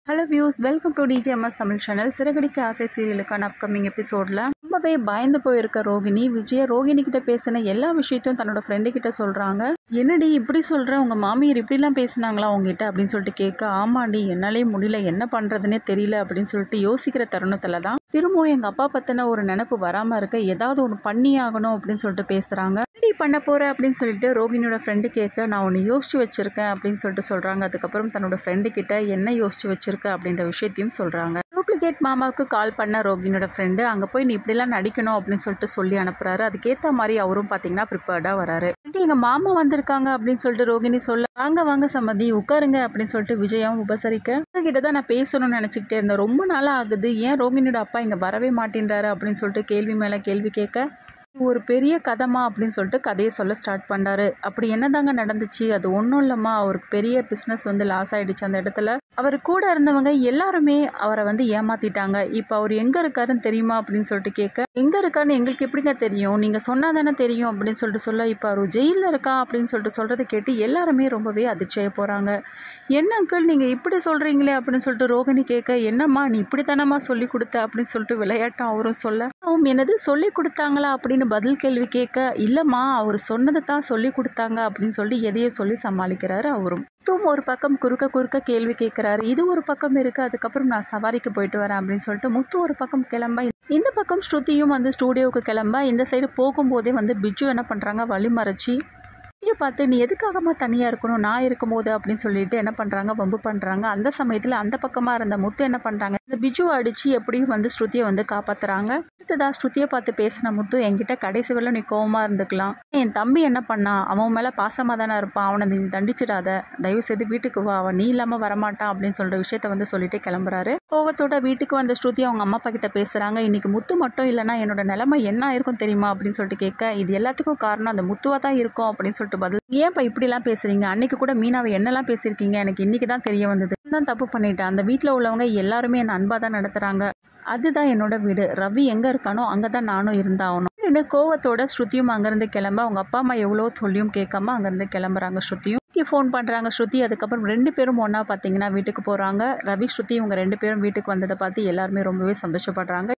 hello views welcome to DGMS Tamil channel Siragadikka Aasai சீரியலுக்கான upcoming எபிசோடில் ரொம்பவே பயந்து போயிருக்க ரோகிணி விஜய ரோகிணி கிட்ட பேசின எல்லா விஷயத்தையும் தன்னோட ஃப்ரெண்டு கிட்ட சொல்கிறாங்க என்னடி இப்படி சொல்கிற உங்கள் மாமியார் இப்படிலாம் பேசினாங்களா உங்ககிட்ட அப்படின்னு சொல்லிட்டு கேட்க ஆமாண்டி என்னாலே முடியல என்ன பண்ணுறதுனே தெரியல அப்படின்னு சொல்லிட்டு யோசிக்கிற தருணத்தில் தான் திரும்பவும் எங்கள் அப்பா பற்றின ஒரு நினப்பு வராமல் இருக்க ஏதாவது ஒன்று பண்ணி ஆகணும் அப்படின்னு சொல்லிட்டு பேசுகிறாங்க எப்படி பண்ண போகிற அப்படின்னு சொல்லிட்டு ரோகிணியோட ஃப்ரெண்டு கேட்க நான் ஒன்று யோசிச்சு வச்சிருக்கேன் அப்படின்னு சொல்லிட்டு சொல்கிறாங்க அதுக்கப்புறம் தன்னோட ஃப்ரெண்டு கிட்ட என்ன யோசிச்சு வச்சிருக்க அப்படின்ற விஷயத்தையும் சொல்கிறாங்க டூப்ளிகேட் மாமாவுக்கு கால் பண்ண ரோகிணியோட ஃப்ரெண்டு அங்கே போய் நீ இப்படிலாம் நடிக்கணும் அப்படின்னு சொல்லிட்டு சொல்லி அனுப்புறாரு அதுக்கேற்ற மாதிரி அவரும் பார்த்தீங்கன்னா ப்ரிப்பேர்டாக வராரு எங்கள் மாமா வந்திருக்காங்க அப்படின்னு சொல்லிட்டு ரோகிணி சொல்ல வாங்க வாங்க சம்மதி உட்காருங்க அப்படின்னு சொல்லிட்டு விஜயாவும் உபசரிக்க கிட்ட தான் நான் பேசணும்னு நினச்சிக்கிட்டே இருந்தேன் ரொம்ப நாளாக ஆகுது ஏன் ரோகிணியோட அப்பா இங்கே வரவே மாட்டேன்றாரு அப்படின்னு சொல்லிட்டு கேள்வி மேலே கேள்வி கேட்க இது ஒரு பெரிய கதைமா அப்படின்னு சொல்லிட்டு கதையை சொல்ல ஸ்டார்ட் பண்ணாரு அப்படி என்னதாங்க நடந்துச்சு அது ஒன்றும் இல்லைம்மா அவருக்கு பெரிய பிஸ்னஸ் வந்து லாஸ் ஆயிடுச்சு அந்த இடத்துல அவர் கூட இருந்தவங்க எல்லாருமே அவரை வந்து ஏமாத்திட்டாங்க இப்போ அவர் எங்கே இருக்காருன்னு தெரியுமா அப்படின்னு சொல்லிட்டு கேட்க எங்கே இருக்காருன்னு எங்களுக்கு எப்படிங்க தெரியும் நீங்கள் சொன்னா தானே தெரியும் அப்படின்னு சொல்லிட்டு சொல்ல இப்போ அவர் ஜெயிலில் இருக்கா அப்படின்னு சொல்லிட்டு சொல்கிறத கேட்டு எல்லாருமே ரொம்பவே அதிர்ச்சியாக போகிறாங்க என்ன அங்கிள் நீங்கள் இப்படி சொல்கிறீங்களே அப்படின்னு சொல்லிட்டு ரோகிணி கேட்க என்னம்மா நீ இப்படி தானம்மா சொல்லி கொடுத்த அப்படின்னு சொல்லிட்டு விளையாட்டம் அவரும் சொல்ல அவன் என்னது சொல்லி கொடுத்தாங்களா அப்படின்னு பதில் கேள்வி கேட்க இல்லைம்மா அவர் சொன்னதை தான் சொல்லி கொடுத்தாங்க அப்படின்னு சொல்லி எதையோ சொல்லி சமாளிக்கிறாரு அவரும் முத்தும் ஒரு பக்கம் குறுக்க குறுக்க கேள்வி கேட்குறாரு இது ஒரு பக்கம் இருக்கு அதுக்கப்புறம் நான் சவாரிக்கு போயிட்டு வரேன் அப்படின்னு சொல்லிட்டு முத்து ஒரு பக்கம் கிளம்ப இந்த பக்கம் ஸ்ருதியும் வந்து ஸ்டூடியோவுக்கு கிளம்ப இந்த சைடு போகும்போதே வந்து பிஜு என்ன பண்ணுறாங்க வழி மறைச்சி ஸ்ருதியை பார்த்து நீ எதுக்காகமா தனியாக இருக்கணும் நான் இருக்கும்போது அப்படின்னு சொல்லிட்டு என்ன பண்ணுறாங்க வம்பு பண்ணுறாங்க அந்த சமயத்தில் அந்த பக்கமாக இருந்த முத்து என்ன பண்ணுறாங்க இந்த பிஜு அடித்து எப்படியும் வந்து ஸ்ருதியை வந்து காப்பாற்றுறாங்க அடுத்ததா ஸ்ருதியை பார்த்து பேசின முத்து என்கிட்ட கடைசி வரல நீ கோவமாக இருந்துக்கலாம் என் தம்பி என்ன பண்ணான் அவன் மேலே பாசமாக தானே இருப்பான் அவனை நீ தண்டிச்சிடாத தயவு செய்து வீட்டுக்கு வா அவன் நீ இல்லாமல் வரமாட்டான் அப்படின்னு சொல்கிற விஷயத்த வந்து சொல்லிட்டு கிளம்புறாரு கோவத்தோட வீட்டுக்கு வந்த ஸ்ருதி அவங்க அம்மா அப்பா கிட்ட பேசுகிறாங்க இன்னைக்கு முத்து மட்டும் இல்லைன்னா என்னோட நிலைமை என்ன ஆயிருக்கும் தெரியுமா அப்படின்னு சொல்லிட்டு கேட்க இது எல்லாத்துக்கும் காரணம் அந்த முத்துவா தான் இருக்கும் அப்படின்னு சொல்லிட்டு பதில் ஏன்ப்பா இப்படிலாம் பேசுறீங்க அன்னைக்கு கூட மீனாவை என்னெல்லாம் பேசியிருக்கீங்க எனக்கு இன்னைக்கு தான் தெரிய வந்தது நான் தான் தப்பு பண்ணிட்டேன் அந்த வீட்டில் உள்ளவங்க எல்லாருமே என்னை அன்பாக தான் நடத்துகிறாங்க அதுதான் என்னோட வீடு ரவி எங்கே இருக்கானோ அங்கே தான் நானும் இருந்தாகணும் ரெண்டு கோவத்தோட ஸ்ருதியும் அங்கேருந்து கிளம்ப அவங்க அப்பா அம்மா எவ்வளோ சொல்லியும் கேட்காம அங்கேருந்து கிளம்புறாங்க ஸ்ருதியும் ஃபோன் பண்ணுறாங்க ஸ்ருதி அதுக்கப்புறம் ரெண்டு பேரும் ஒன்றா பார்த்தீங்கன்னா வீட்டுக்கு போகிறாங்க ரவி ஸ்ருதி இவங்க ரெண்டு பேரும் வீட்டுக்கு வந்ததை பார்த்து எல்லாருமே ரொம்பவே சந்தோஷப்படுறாங்க